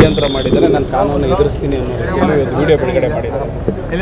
ಷಡ್ಯಂತ್ರ ಮಾಡಿದ್ದಾರೆ ನಾನು ಕಾನೂನು ಎದುರಿಸ್ತೀನಿ ಅನ್ನೋ ರೀತಿಯಲ್ಲಿ ಇವತ್ತು ವಿಡಿಯೋ ಬಿಡುಗಡೆ ಮಾಡಿದ್ದಾರೆ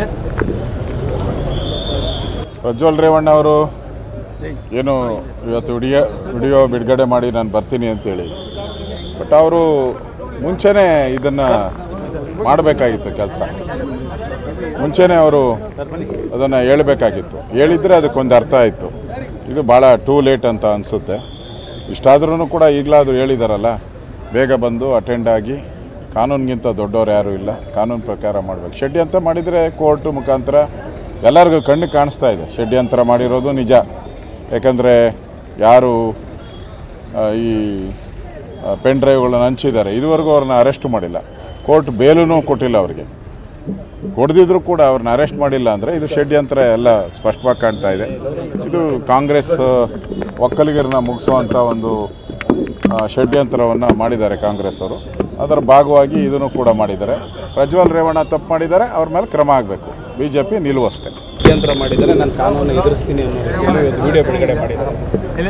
ಪ್ರಜ್ವಲ್ ರೇವಣ್ಣ ಅವರು ಏನು ಇವತ್ತು ವಿಡಿಯೋ ವಿಡಿಯೋ ಬಿಡುಗಡೆ ಮಾಡಿ ನಾನು ಬರ್ತೀನಿ ಅಂತೇಳಿ ಬಟ್ ಅವರು ಮುಂಚೆನೇ ಇದನ್ನು ಮಾಡಬೇಕಾಗಿತ್ತು ಕೆಲಸ ಮುಂಚೆನೇ ಅವರು ಅದನ್ನು ಹೇಳಬೇಕಾಗಿತ್ತು ಹೇಳಿದರೆ ಅದಕ್ಕೊಂದು ಅರ್ಥ ಆಯಿತು ಇದು ಭಾಳ ಟೂ ಲೇಟ್ ಅಂತ ಅನಿಸುತ್ತೆ ಇಷ್ಟಾದ್ರೂ ಕೂಡ ಈಗಲಾದರೂ ಹೇಳಿದಾರಲ್ಲ ಬೇಗ ಬಂದು ಅಟೆಂಡ್ ಆಗಿ ಕಾನೂನಿಗಿಂತ ದೊಡ್ಡವ್ರು ಯಾರೂ ಇಲ್ಲ ಕಾನೂನು ಪ್ರಕಾರ ಮಾಡಬೇಕು ಷಡ್ಯಂತ್ರ ಮಾಡಿದರೆ ಕೋರ್ಟು ಮುಖಾಂತರ ಎಲ್ಲರಿಗೂ ಕಣ್ಣು ಕಾಣಿಸ್ತಾ ಇದೆ ಷಡ್ಯಂತ್ರ ಮಾಡಿರೋದು ನಿಜ ಯಾಕಂದರೆ ಯಾರು ಆ, ಈ ಪೆನ್ ಡ್ರೈವ್ಗಳನ್ನು ಹಂಚಿದ್ದಾರೆ ಇದುವರೆಗೂ ಅವ್ರನ್ನ ಅರೆಸ್ಟ್ ಮಾಡಿಲ್ಲ ಕೋರ್ಟ್ ಬೇಲೂ ಕೊಟ್ಟಿಲ್ಲ ಅವರಿಗೆ ಹೊಡೆದಿದ್ರು ಕೂಡ ಅವ್ರನ್ನ ಅರೆಸ್ಟ್ ಮಾಡಿಲ್ಲ ಅಂದರೆ ಇದು ಷಡ್ಯಂತ್ರ ಎಲ್ಲ ಸ್ಪಷ್ಟವಾಗಿ ಕಾಣ್ತಾ ಇದೆ ಇದು ಕಾಂಗ್ರೆಸ್ ಆ, ಒಕ್ಕಲಿಗರನ್ನ ಮುಗಿಸುವಂಥ ಒಂದು ಆ, ಷಡ್ಯಂತ್ರವನ್ನು ಮಾಡಿದ್ದಾರೆ ಕಾಂಗ್ರೆಸ್ ಅವರು ಅದರ ಭಾಗವಾಗಿ ಇದನ್ನು ಕೂಡ ಮಾಡಿದ್ದಾರೆ ಪ್ರಜ್ವಲ್ ರೇವಣ್ಣ ತಪ್ಪು ಮಾಡಿದ್ದಾರೆ ಅವ್ರ ಮೇಲೆ ಕ್ರಮ ಆಗಬೇಕು ಬಿ ಜೆ ಪಿ ನಿಲುವು ಅಷ್ಟೇ ಷಡ್ಯಂತ್ರ ಮಾಡಿದ್ದಾರೆ ನಾನು ಕಾನೂನು ಎದುರಿಸ್ತೀನಿ ಅನ್ನೋ ರೀತಿಯಲ್ಲಿ ಇವತ್ತು ವಿಡಿಯೋ ಬಿಡುಗಡೆ ಮಾಡಿದ್ದಾರೆ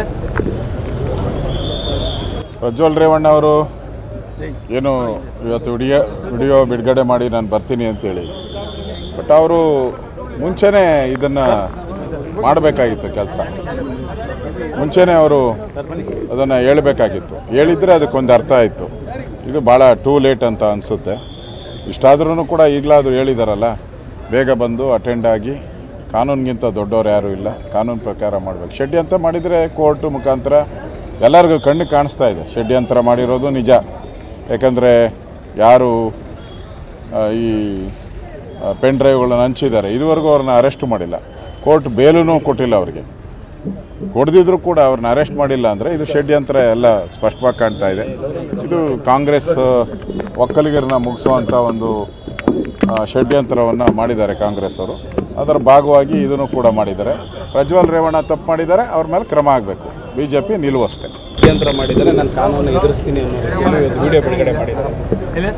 ಪ್ರಜ್ವಲ್ ರೇವಣ್ಣ ಅವರು ಏನು ಇವತ್ತು ವಿಡಿಯೋ ವಿಡಿಯೋ ಬಿಡುಗಡೆ ಮಾಡಿ ನಾನು ಬರ್ತೀನಿ ಅಂತೇಳಿ ಬಟ್ ಅವರು ಮುಂಚೆನೇ ಇದನ್ನು ಮಾಡಬೇಕಾಗಿತ್ತು ಕೆಲಸ ಮುಂಚೆನೇ ಅವರು ಅದನ್ನು ಹೇಳಬೇಕಾಗಿತ್ತು ಹೇಳಿದರೆ ಅದಕ್ಕೊಂದು ಅರ್ಥ ಆಯಿತು ಇದು ಭಾಳ ಟೂ ಲೇಟ್ ಅಂತ ಅನಿಸುತ್ತೆ ಇಷ್ಟಾದ್ರೂ ಕೂಡ ಈಗಲಾದರೂ ಹೇಳಿದಾರಲ್ಲ ಬೇಗ ಬಂದು ಅಟೆಂಡ್ ಆಗಿ ಕಾನೂನಿಗಿಂತ ದೊಡ್ಡವ್ರು ಯಾರೂ ಇಲ್ಲ ಕಾನೂನು ಪ್ರಕಾರ ಮಾಡಬೇಕು ಷಡ್ಯಂತ್ರ ಮಾಡಿದರೆ ಕೋರ್ಟು ಮುಖಾಂತರ ಎಲ್ಲರಿಗೂ ಕಣ್ಣು ಕಾಣಿಸ್ತಾ ಇದೆ ಷಡ್ಯಂತ್ರ ಮಾಡಿರೋದು ನಿಜ ಯಾಕಂದರೆ ಯಾರು ಆ, ಈ ಪೆನ್ ಡ್ರೈವ್ಗಳನ್ನು ಹಂಚಿದ್ದಾರೆ ಇದುವರೆಗೂ ಅವ್ರನ್ನ ಅರೆಸ್ಟ್ ಮಾಡಿಲ್ಲ ಕೋರ್ಟ್ ಬೇಲೂ ಕೊಟ್ಟಿಲ್ಲ ಅವರಿಗೆ ಹೊಡೆದಿದ್ರು ಕೂಡ ಅವ್ರನ್ನ ಅರೆಸ್ಟ್ ಮಾಡಿಲ್ಲ ಅಂದರೆ ಇದು ಷಡ್ಯಂತ್ರ ಎಲ್ಲ ಸ್ಪಷ್ಟವಾಗಿ ಕಾಣ್ತಾ ಇದೆ ಇದು ಕಾಂಗ್ರೆಸ್ ಆ, ಒಕ್ಕಲಿಗರನ್ನ ಮುಗಿಸುವಂಥ ಒಂದು ಆ, ಷಡ್ಯಂತ್ರವನ್ನು ಮಾಡಿದ್ದಾರೆ ಕಾಂಗ್ರೆಸ್ ಅವರು ಅದರ ಭಾಗವಾಗಿ ಇದನ್ನು ಕೂಡ ಮಾಡಿದ್ದಾರೆ ಪ್ರಜ್ವಲ್ ರೇವಣ್ಣ ತಪ್ಪು ಮಾಡಿದ್ದಾರೆ ಅವ್ರ ಮೇಲೆ ಕ್ರಮ ಆಗಬೇಕು ಬಿ ಜೆ ಪಿ ನಿಲುವು ಅಷ್ಟೇ ಷಡ್ಯಂತ್ರ ಮಾಡಿದ್ದಾರೆ ನಾನು ಕಾನೂನು ಎದುರಿಸ್ತೀನಿ ಅನ್ನೋ ರೀತಿಯಲ್ಲಿ ಇವತ್ತು ವಿಡಿಯೋ ಬಿಡುಗಡೆ ಮಾಡಿದ್ದಾರೆ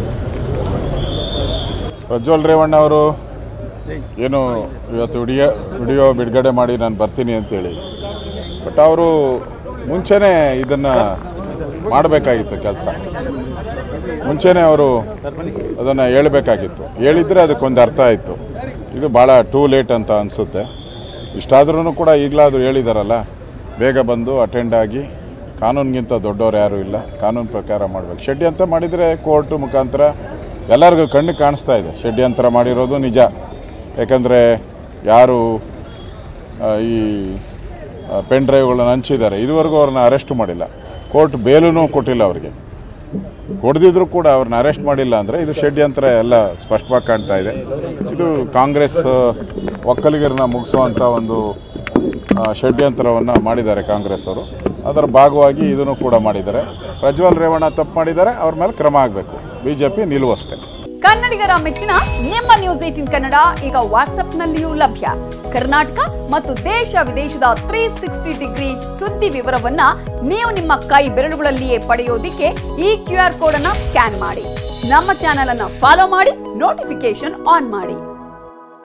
ಪ್ರಜ್ವಲ್ ರೇವಣ್ಣ ಅವರು ಏನು ಇವತ್ತು ವಿಡಿಯೋ ವಿಡಿಯೋ ಬಿಡುಗಡೆ ಮಾಡಿ ನಾನು ಬರ್ತೀನಿ ಅಂತೇಳಿ ಬಟ್ ಅವರು ಮುಂಚೆನೇ ಇದನ್ನು ಮಾಡಬೇಕಾಗಿತ್ತು ಕೆಲಸ ಮುಂಚೆನೇ ಅವರು ಅದನ್ನು ಹೇಳಬೇಕಾಗಿತ್ತು ಹೇಳಿದರೆ ಅದಕ್ಕೊಂದು ಅರ್ಥ ಆಯಿತು ಇದು ಭಾಳ ಟೂ ಲೇಟ್ ಅಂತ ಅನಿಸುತ್ತೆ ಇಷ್ಟಾದ್ರೂ ಕೂಡ ಈಗಲಾದರೂ ಹೇಳಿದಾರಲ್ಲ ಬೇಗ ಬಂದು ಅಟೆಂಡ್ ಆಗಿ ಕಾನೂನಿಗಿಂತ ದೊಡ್ಡವ್ರು ಯಾರೂ ಇಲ್ಲ ಕಾನೂನು ಪ್ರಕಾರ ಮಾಡಬೇಕು ಷಡ್ಯಂತ್ರ ಮಾಡಿದರೆ ಕೋರ್ಟು ಮುಖಾಂತರ ಎಲ್ಲರಿಗೂ ಕಣ್ಣು ಕಾಣಿಸ್ತಾ ಇದೆ ಷಡ್ಯಂತ್ರ ಮಾಡಿರೋದು ನಿಜ ಯಾಕಂದರೆ ಯಾರು ಆ, ಈ ಪೆನ್ ಡ್ರೈವ್ಗಳನ್ನು ಹಂಚಿದ್ದಾರೆ ಇದುವರೆಗೂ ಅವ್ರನ್ನ ಅರೆಸ್ಟ್ ಮಾಡಿಲ್ಲ ಕೋರ್ಟ್ ಬೇಲೂ ಕೊಟ್ಟಿಲ್ಲ ಅವರಿಗೆ ಹೊಡೆದಿದ್ರು ಕೂಡ ಅವ್ರನ್ನ ಅರೆಸ್ಟ್ ಮಾಡಿಲ್ಲ ಅಂದರೆ ಇದು ಷಡ್ಯಂತ್ರ ಎಲ್ಲ ಸ್ಪಷ್ಟವಾಗಿ ಕಾಣ್ತಾ ಇದೆ ಇದು ಕಾಂಗ್ರೆಸ್ ಆ, ಒಕ್ಕಲಿಗರನ್ನ ಮುಗಿಸುವಂಥ ಒಂದು ಆ, ಷಡ್ಯಂತ್ರವನ್ನು ಮಾಡಿದ್ದಾರೆ ಕಾಂಗ್ರೆಸ್ ಅವರು ಅದರ ಭಾಗವಾಗಿ ಇದನ್ನು ಕೂಡ ಮಾಡಿದ್ದಾರೆ ಪ್ರಜ್ವಲ್ ರೇವಣ್ಣ ತಪ್ಪು ಮಾಡಿದ್ದಾರೆ ಅವ್ರ ಮೇಲೆ ಕ್ರಮ ಆಗಬೇಕು ಬಿ ಜೆ ಪಿ ನಿಲುವು ಅಷ್ಟೇ ಕನ್ನಡಿಗರ ಮೆಚ್ಚಿನ ನಿಮ್ಮ ನ್ಯೂಸ್ ಏಟಿನ್ ಕನ್ನಡ ಈಗ ವಾಟ್ಸ್ಆಪ್ನಲ್ಲಿಯೂ ಲಭ್ಯ ಕರ್ನಾಟಕ ಮತ್ತು ದೇಶ ವಿದೇಶದ ತ್ರೀ ಸಿಕ್ಸ್ಟಿ ಡಿಗ್ರಿ ಸುದ್ದಿ ವಿವರವನ್ನ ನೀವು ನಿಮ್ಮ ಕೈ ಬೆರಳುಗಳಲ್ಲಿಯೇ ಪಡೆಯೋದಿಕ್ಕೆ ಈ ಕ್ಯೂ ಆರ್ ಕೋಡ್ ಅನ್ನ ಸ್ಕ್ಯಾನ್ ಮಾಡಿ ನಮ್ಮ ಚಾನೆಲ್ ಅನ್ನ ಫಾಲೋ ಮಾಡಿ ನೋಟಿಫಿಕೇಶನ್ ಆನ್ ಮಾಡಿ